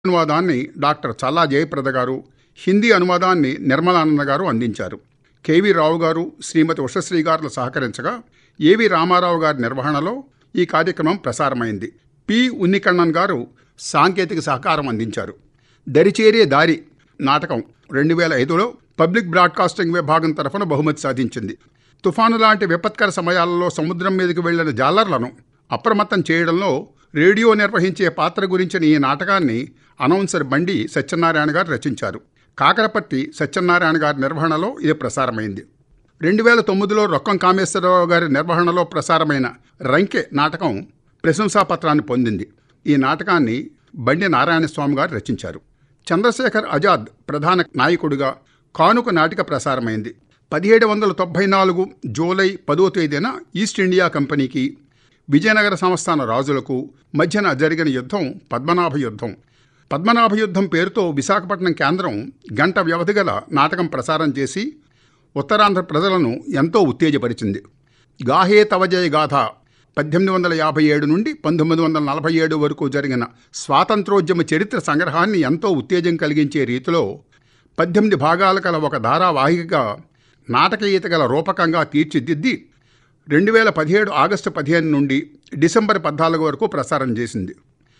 అనువాదాన్ని doctor చల్లా జయప్రద గారు హిందీ అనువాదాన్ని నిర్మలానంద గారు అందించారు కెవి రావు గారు శ్రీమతి ఉషశ్రీ గారులు సహకరించగా ఏవి రామారావు గారి నిర్వహణలో ఈ కార్యక్రమం ప్రసారమైంది పి ఉన్నికണ്ണన్ గారు సాంకేతిక సహకారం అందించారు దరిచేరే దారి నాటకం రెండు వేల ఐదులో పబ్లిక్ బ్రాడ్కాస్టింగ్ విభాగం తరఫున బహుమతి సాధించింది తుఫాను లాంటి విపత్కర సమయాలలో సముద్రం మీదకి వెళ్లిన జాలర్లను అప్రమత్తం చేయడంలో రేడియో నిర్వహించే పాత్ర గురించిన ఈ నాటకాన్ని అనౌన్సర్ బండి సత్యనారాయణ గారు రచించారు కాకరపర్తి సత్యనారాయణ గారి నిర్వహణలో ఇది ప్రసారమైంది రెండు వేల తొమ్మిదిలో రొక్కం కామేశ్వరరావు గారి నిర్వహణలో ప్రసారమైన రంకె నాటకం ప్రశంసాపత్రాన్ని పొందింది ఈ నాటకాన్ని బండి నారాయణ స్వామి గారు రచించారు చంద్రశేఖర్ ఆజాద్ ప్రధాన నాయకుడిగా కానుక నాటిక ప్రసారమైంది పదిహేడు వందల తొంభై నాలుగు జూలై పదో తేదీన ఈస్ట్ ఇండియా కంపెనీకి విజయనగర సంస్థాన రాజులకు మధ్యన జరిగిన యుద్ధం పద్మనాభ యుద్ధం పద్మనాభ యుద్ధం పేరుతో విశాఖపట్నం కేంద్రం గంట వ్యవధి గల నాటకం ప్రసారం చేసి ఉత్తరాంధ్ర ప్రజలను ఎంతో ఉత్తేజపరిచింది గాహే తవజయ గాథ పద్దెనిమిది వందల యాభై ఏడు నుండి పంతొమ్మిది వందల నలభై ఏడు వరకు జరిగిన స్వాతంత్రోద్యమ చరిత్ర సంగ్రహాన్ని ఎంతో ఉత్తేజం కలిగించే రీతిలో పద్దెనిమిది భాగాల గల ఒక ధారావాహికగా నాటకీయత గల రూపకంగా తీర్చిదిద్ది రెండు వేల పదిహేడు ఆగస్టు పదిహేను నుండి డిసెంబర్ పద్నాలుగు వరకు ప్రసారం చేసింది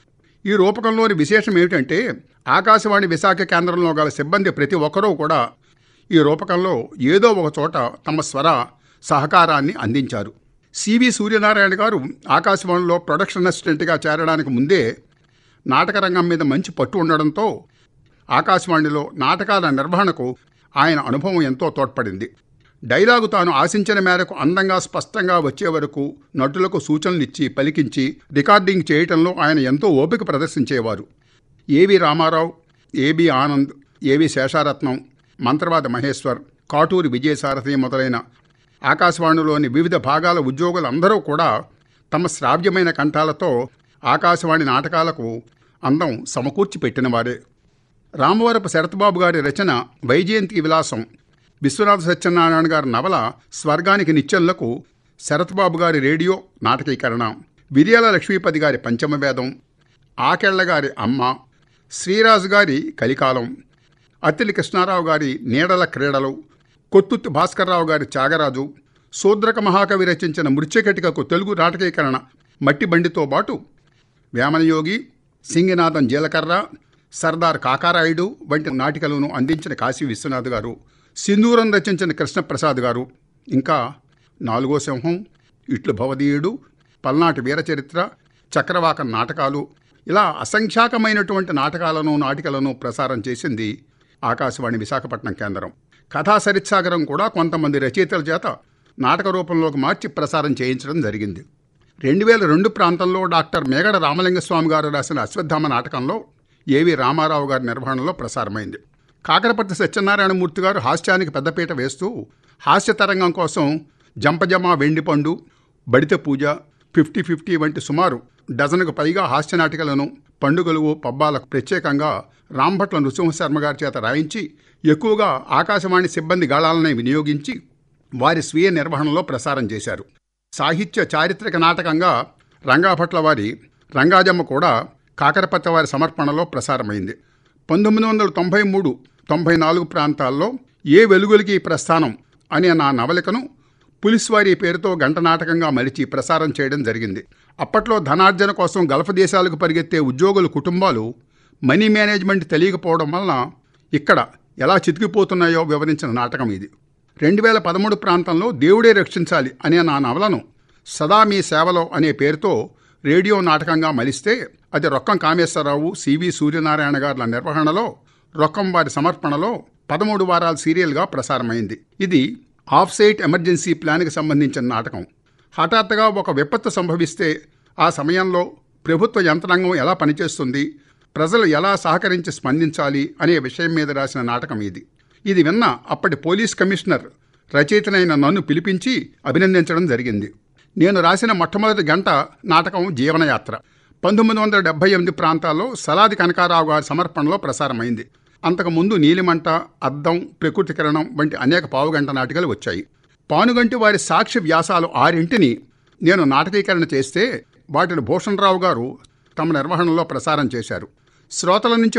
ఈ రూపకంలోని విశేషం ఏమిటంటే ఆకాశవాణి విశాఖ కేంద్రంలో గల సిబ్బంది ప్రతి ఒక్కరూ కూడా ఈ రూపకంలో ఏదో ఒక చోట తమ స్వర సహకారాన్ని అందించారు సివి సూర్యనారాయణ గారు ఆకాశవాణిలో ప్రొడక్షన్ అసిస్టెంట్గా చేరడానికి ముందే నాటక రంగం మీద మంచి పట్టు ఉండడంతో ఆకాశవాణిలో నాటకాల నిర్వహణకు ఆయన అనుభవం ఎంతో తోడ్పడింది డైలాగు తాను ఆశించిన మేరకు అందంగా స్పష్టంగా వచ్చే వరకు నటులకు సూచనలు ఇచ్చి పలికించి రికార్డింగ్ చేయటంలో ఆయన ఎంతో ఓపిక ప్రదర్శించేవారు ఏవి రామారావు ఏబి ఆనంద్ ఏవి శేషారత్నం మంత్రవాద మహేశ్వర్ కాటూరి విజయసారథి మొదలైన ఆకాశవాణిలోని వివిధ భాగాల ఉద్యోగులందరూ కూడా తమ శ్రావ్యమైన కంఠాలతో ఆకాశవాణి నాటకాలకు అందం సమకూర్చి పెట్టినవారే రామవరపు శరత్బాబు గారి రచన వైజయంతి విలాసం విశ్వనాథ సత్యనారాయణ గారి నవల స్వర్గానికి నిత్యంలకు శరత్బాబు గారి రేడియో నాటకీకరణ విర్యాల లక్ష్మీపతి గారి పంచమవేదం ఆకెళ్ల గారి అమ్మ శ్రీరాజు గారి కలికాలం అత్తిలి కృష్ణారావు గారి నీడల క్రీడలు కొత్తుత్తి భాస్కర్రావు గారి త్యాగరాజు శూద్రక మహాకవి రచించిన మృత్యకటికకు తెలుగు నాటకీకరణ మట్టి బండితో పాటు వేమనయోగి సింగినాథం జీలకర్ర సర్దార్ కాకారాయుడు వంటి నాటికలను అందించిన కాశీ విశ్వనాథ్ గారు సింధూరం రచించిన కృష్ణప్రసాద్ గారు ఇంకా నాలుగో సింహం ఇట్లు భవదీయుడు పల్నాటి వీరచరిత్ర చక్రవాక నాటకాలు ఇలా అసంఖ్యాకమైనటువంటి నాటకాలను నాటికలను ప్రసారం చేసింది ఆకాశవాణి విశాఖపట్నం కేంద్రం కథా సరిత్సాగరం కూడా కొంతమంది రచయితల చేత నాటక రూపంలోకి మార్చి ప్రసారం చేయించడం జరిగింది రెండు వేల రెండు ప్రాంతంలో డాక్టర్ మేగడ రామలింగస్వామి గారు రాసిన అశ్వత్థామ నాటకంలో ఏవి రామారావు గారి నిర్వహణలో ప్రసారమైంది కాకరపర్తి సత్యనారాయణమూర్తి గారు హాస్యానికి పెద్దపీట వేస్తూ హాస్య తరంగం కోసం జంపజమ వెండిపండు బడిత పూజ ఫిఫ్టీ ఫిఫ్టీ వంటి సుమారు డజనుకు పైగా హాస్య నాటికలను పండుగలు పబ్బాలకు ప్రత్యేకంగా రాంభట్ల నృసింహశర్మ గారి చేత రాయించి ఎక్కువగా ఆకాశవాణి సిబ్బంది గాళాలనే వినియోగించి వారి స్వీయ నిర్వహణలో ప్రసారం చేశారు సాహిత్య చారిత్రక నాటకంగా రంగాభట్ల వారి రంగాజమ్మ కూడా కాకరపత్ర వారి సమర్పణలో ప్రసారమైంది పంతొమ్మిది వందల తొంభై మూడు తొంభై నాలుగు ప్రాంతాల్లో ఏ వెలుగులకి ప్రస్థానం అనే నా నవలికను పులిస్వారి పేరుతో గంట నాటకంగా మలిచి ప్రసారం చేయడం జరిగింది అప్పట్లో ధనార్జన కోసం గల్ఫ్ దేశాలకు పరిగెత్తే ఉద్యోగుల కుటుంబాలు మనీ మేనేజ్మెంట్ తెలియకపోవడం వలన ఇక్కడ ఎలా చితికిపోతున్నాయో వివరించిన నాటకం ఇది రెండు వేల పదమూడు ప్రాంతంలో దేవుడే రక్షించాలి అనే నా నవలను సదా మీ సేవలో అనే పేరుతో రేడియో నాటకంగా మలిస్తే అది రొక్కం కామేశ్వరరావు సివి సూర్యనారాయణ గారుల నిర్వహణలో రొక్కం వారి సమర్పణలో పదమూడు వారాల సీరియల్గా ప్రసారమైంది ఇది ఆఫ్ సైట్ ఎమర్జెన్సీ ప్లాన్కి సంబంధించిన నాటకం హఠాత్తుగా ఒక విపత్తు సంభవిస్తే ఆ సమయంలో ప్రభుత్వ యంత్రాంగం ఎలా పనిచేస్తుంది ప్రజలు ఎలా సహకరించి స్పందించాలి అనే విషయం మీద రాసిన నాటకం ఇది ఇది విన్న అప్పటి పోలీస్ కమిషనర్ రచయితనైన నన్ను పిలిపించి అభినందించడం జరిగింది నేను రాసిన మొట్టమొదటి గంట నాటకం జీవనయాత్ర పంతొమ్మిది వందల డెబ్బై ఎనిమిది ప్రాంతాల్లో సలాది కనకారావు గారి సమర్పణలో ప్రసారమైంది అంతకుముందు నీలిమంట అద్దం ప్రకృతి కిరణం వంటి అనేక పావుగంట నాటికలు వచ్చాయి పానుగంటి వారి సాక్షి వ్యాసాలు ఆరింటిని నేను నాటకీకరణ చేస్తే వాటిని భూషణరావు గారు తమ నిర్వహణలో ప్రసారం చేశారు శ్రోతల నుంచి